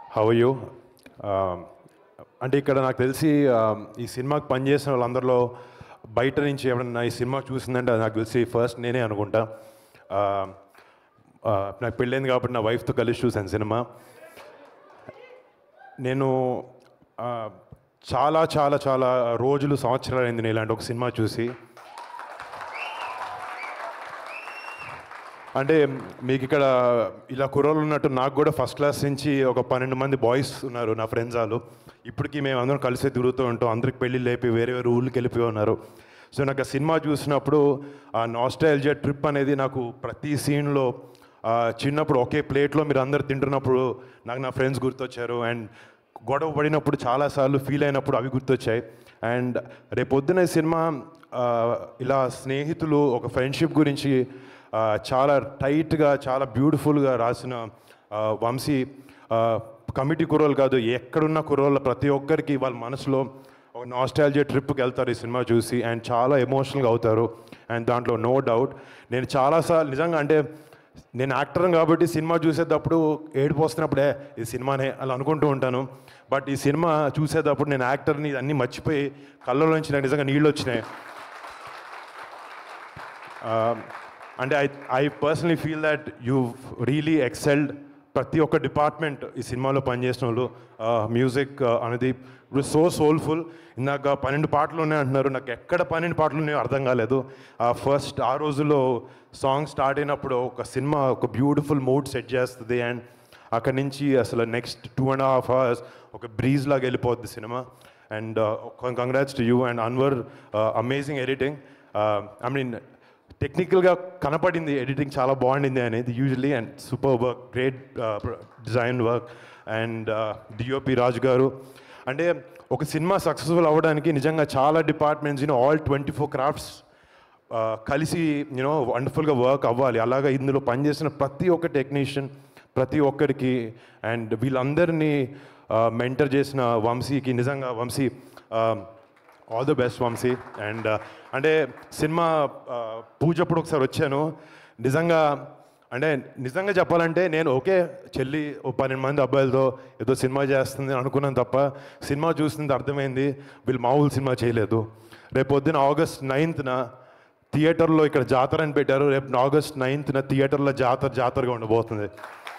How you అంటే ఇక్కడ నాకు తెలిసి uh, ఈ సినిమాకి పనిచేసిన వాళ్ళందరిలో బయట నుంచి ఎవరన్నా ఈ సినిమా చూసిందంటే అది నాకు తెలిసి ఫస్ట్ నేనే అనుకుంటా Uh, uh, నాకు పెళ్ళైంది కాబట్టి నా వైఫ్తో కలిసి చూశాను సినిమా నేను ఆ, చాలా చాలా చాలా రోజులు సంవత్సరాలు అయింది నేను ఇలాంటి ఒక సినిమా చూసి అంటే మీకు ఇక్కడ ఇలా కుర్రోళ్ళు ఉన్నట్టు నాకు కూడా ఫస్ట్ క్లాస్ నుంచి ఒక పన్నెండు మంది బాయ్స్ ఉన్నారు నా ఫ్రెండ్స్ వాళ్ళు ఇప్పటికీ మేము అందరం కలిసి తిరుగుతూ ఉంటాం అందరికి పెళ్ళి లేపి వేరే వేరే ఊళ్ళకి వెళ్ళిపోయి ఉన్నారు సో నాకు ఆ సినిమా చూసినప్పుడు ఆ నాస్టాలజియా ట్రిప్ అనేది నాకు ప్రతి సీన్లో చిన్నప్పుడు ఒకే ప్లేట్లో మీరు అందరు తింటున్నప్పుడు నాకు నా ఫ్రెండ్స్ గుర్తొచ్చారు అండ్ గొడవ పడినప్పుడు చాలాసార్లు ఫీల్ అయినప్పుడు అవి గుర్తొచ్చాయి అండ్ రేపొద్దున ఈ సినిమా ఆ, ఇలా స్నేహితులు ఒక ఫ్రెండ్షిప్ గురించి ఆ, చాలా టైట్గా చాలా బ్యూటిఫుల్గా రాసిన ఆ, వంశీ కమిటీ కుర్రోలు కాదు ఎక్కడున్న కుర్రోళ్ళ ప్రతి ఒక్కరికి వాళ్ళ మనసులో ఒక నాస్టాలజీ ట్రిప్కి వెళ్తారు ఈ సినిమా చూసి అండ్ చాలా ఎమోషనల్గా అవుతారు అండ్ దాంట్లో నో డౌట్ నేను చాలాసార్లు నిజంగా అంటే నేను యాక్టర్ కాబట్టి సినిమా చూసేటప్పుడు ఏడుపు వస్తున్నప్పుడే ఈ సినిమానే అలా అనుకుంటూ ఉంటాను బట్ ఈ సినిమా చూసేటప్పుడు నేను యాక్టర్ని అన్నీ మర్చిపోయి కళ్ళలోంచి నాకు నిజంగా నీళ్ళు వచ్చినాయి Uh, అంటే I I personally feel that you really excelled ప్రతి ఒక్క డిపార్ట్మెంట్ ఈ సినిమాలో పనిచేసిన వాళ్ళు మ్యూజిక్ అనేది ఇప్పుడు సో సోల్ఫుల్ ఇందాక పన్నెండు పాటలు ఉన్నాయి అంటున్నారు నాకు ఎక్కడ పన్నెండు పాటలు ఉన్నాయో అర్థం కాలేదు ఆ ఫస్ట్ ఆ రోజుల్లో సాంగ్ స్టార్ట్ అయినప్పుడు ఒక సినిమా ఒక బ్యూటిఫుల్ మూడ్ సెట్ చేస్తుంది అండ్ అక్కడి నుంచి అసలు next two and half hours ఒక బ్రీజ్ లాగా వెళ్ళిపోద్ది సినిమా and congrats to you and Anwar amazing editing I mean టెక్నికల్గా కనపడింది ఎడిటింగ్ చాలా బాగుండింది అనేది usually and super work great design work and DOP Raju garu అంటే ఒక సినిమా సక్సెస్ఫుల్ అవ్వడానికి నిజంగా చాలా డిపార్ట్మెంట్స్ you know all twenty four crafts కలిసి యూనో వండర్ఫుల్గా వర్క్ అవ్వాలి అలాగా ఇందులో పనిచేసిన ప్రతి ఒక్క టెక్నీషియన్ ప్రతి ఒక్కరికి అండ్ వీళ్ళందరినీ మెంటర్ చేసిన వంశీకి నిజంగా Vamshi all the best Vamshi and అంటే సినిమా uh, పూజప్పుడు ఒకసారి వచ్చాను నిజంగా అంటే నిజంగా చెప్పాలంటే నేను ఓకే చెల్లి ఓ పన్నెండు మంది అబ్బాయిలతో ఏదో సినిమా చేస్తుంది అనుకున్నాను తప్ప సినిమా చూస్తుంది అర్థమైంది వీళ్ళు మామూలు సినిమా చేయలేదు రేపు పొద్దున ఆగస్ట్ నైన్త్న థియేటర్లో ఇక్కడ జాతర అని పెట్టారు రేపు ఆగస్ట్ నైన్త్న థియేటర్లో జాతర జాతరగా ఉండబోతుంది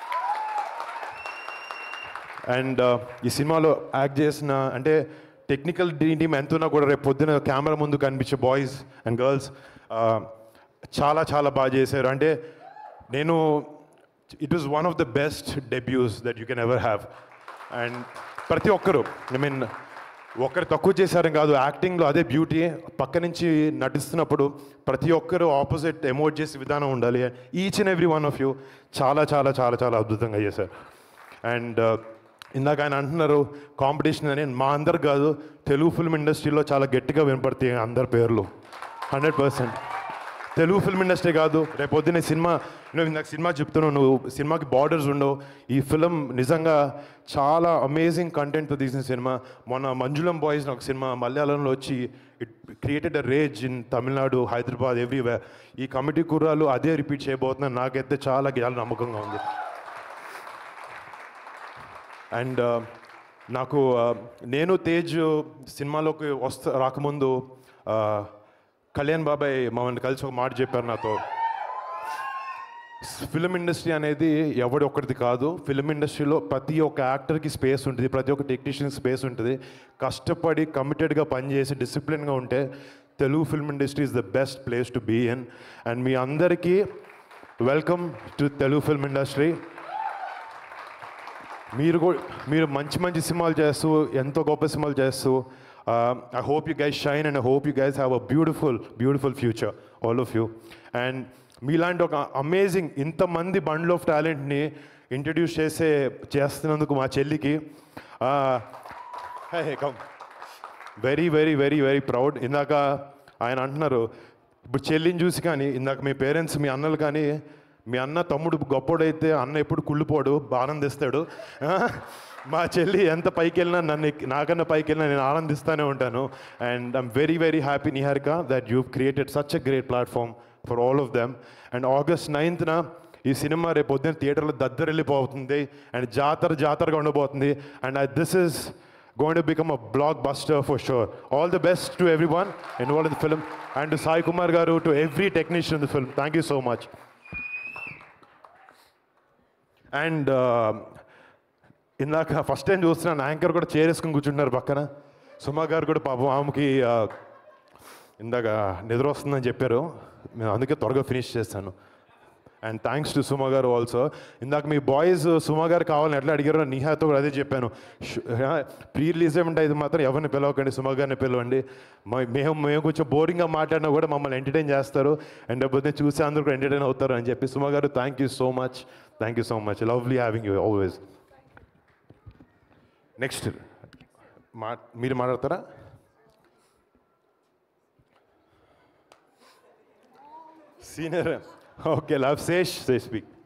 అండ్ ఈ సినిమాలో యాక్ట్ చేసిన అంటే టెక్నికల్ టీమ్ ఎంత ఉన్నా కూడా రేపు పొద్దున కెమెరా ముందు కనిపించే బాయ్స్ అండ్ గర్ల్స్ చాలా చాలా బాగా చేశారు అంటే నేను it is one of the best debuts that you can ever have and ప్రతి ఒక్కరు ఐ మీన్ ఒకరు తక్కువ చేశారని కాదు యాక్టింగ్లో అదే బ్యూటీ పక్క నుంచి నటిస్తున్నప్పుడు ప్రతి ఒక్కరు ఆపోజిట్ ఎమోట్ చేసే విధానం ఉండాలి each and every one of you చాలా చాలా చాలా చాలా అద్భుతంగా చేశారు అండ్ ఇందాక ఆయన అంటున్నారు కాంపిటీషన్ అని మా అందరు కాదు తెలుగు ఫిల్మ్ ఇండస్ట్రీలో చాలా గట్టిగా వినపడతాయి అందరి పేర్లు hundred percent Telugu film industry కాదు రేపు పొద్దున్న సినిమా నువ్వు ఇందాక సినిమా చెప్తున్నావు నువ్వు సినిమాకి బార్డర్స్ ఉండవు ఈ ఫిలిం నిజంగా చాలా అమేజింగ్ కంటెంట్తో తీసిన సినిమా మొన్న మంజులం బాయ్స్ ఒక సినిమా మలయాళంలో వచ్చి it created a rage in Tamil Nadu Hyderabad everywhere ఈ కమిటీ కుర్రాలు అదే రిపీట్ చేయబోతున్నారు నాకైతే చాలా చాలా నమ్మకంగా ఉంది అండ్ నాకు uh, నేను తేజ్ సినిమాలోకి వస్తా రాకముందు uh, కళ్యాణ్ బాబాయ్ మమ్మల్ని కలిసి ఒక మాట చెప్పారు నాతో ఫిలిం ఇండస్ట్రీ అనేది ఎవడి ఒక్కడిది కాదు ఫిలిం ఇండస్ట్రీలో ప్రతి ఒక్క యాక్టర్కి స్పేస్ ఉంటుంది ప్రతి ఒక్క టెక్నీషియన్కి స్పేస్ ఉంటుంది కష్టపడి కమిటెడ్గా పనిచేసి డిసిప్లిన్గా ఉంటే Telugu film industry is the best place to be in and మీ అందరికీ welcome to Telugu film industry మీరు కూడా మీరు మంచి మంచి సినిమాలు చేస్తూ ఎంతో గొప్ప సినిమాలు చేస్తూ I hope you guys shine and I hope you guys have a beautiful beautiful future all of you and మీలాంటి ఒక అమేజింగ్ ఇంతమంది బండ్ల్ ఆఫ్ టాలెంట్ని ఇంట్రడ్యూస్ చేసే చేస్తున్నందుకు మా చెల్లికి come very very very very proud ఇందాక ఆయన అంటున్నారు ఇప్పుడు చెల్లిని చూసి కానీ ఇందాక మీ పేరెంట్స్ మీ అన్నలు కానీ మీ అన్న తమ్ముడు గొప్పోడైతే అన్న ఎప్పుడు కుళ్ళిపోడు ఆనందిస్తాడు ఆ, మా చెల్లి ఎంత పైకి వెళ్ళినా నన్ను ఎక్కి- నాకన్నా పైకి వెళ్ళినా నేను ఆనందిస్తూనే ఉంటాను and I'm very very happy Niharika that you created such a great platform for all of them and August నైన్త్న ఈ సినిమా రేపు పొద్దున్న థియేటర్లో దద్దరెళ్ళిపోతుంది అండ్ జాతర జాతరగా ఉండబోతుంది and this is going to become a blockbuster for sure. All the best to everyone involved in the film and to Sai Kumar Garu, to every technician in the film. Thank you so much. And ఇందాక first time చూస్తున్నాను anchor కూడా చేరేసుకుని కూర్చుంటున్నారు పక్కన సుమా గారు కూడా పాపం ఆమెకి ఆ, ఇందాక నిద్ర వస్తుందని చెప్పారు మేము అందుకే త్వరగా ఫినిష్ చేస్తాను అండ్ థ్యాంక్స్ టు సుమా గారు ఆల్సో ఇందాక మీ బాయ్స్ సుమా గారు కావాలని ఎట్లా అడిగారో నిహాతో కూడా అదే చెప్పాను ప్రీ రిలీజ్ ఏమంటే ఇది మాత్రం ఎవరిని పిలవకండి సుమా గారిని పిలవండి మ- మేము మేము కొంచెం బోరింగ్గా మాట్లాడినా కూడా మమ్మల్ని ఎంటర్టైన్ చేస్తారు అండ్ లేకపోతే చూసి అందరూ కూడా ఎంటర్టైన్ అవుతారు అని చెప్పి Suma garu thank you so much thank you so much lovely having you always next మా మీరు మాట్లాడతారా senior okay love Sesh Sesh speak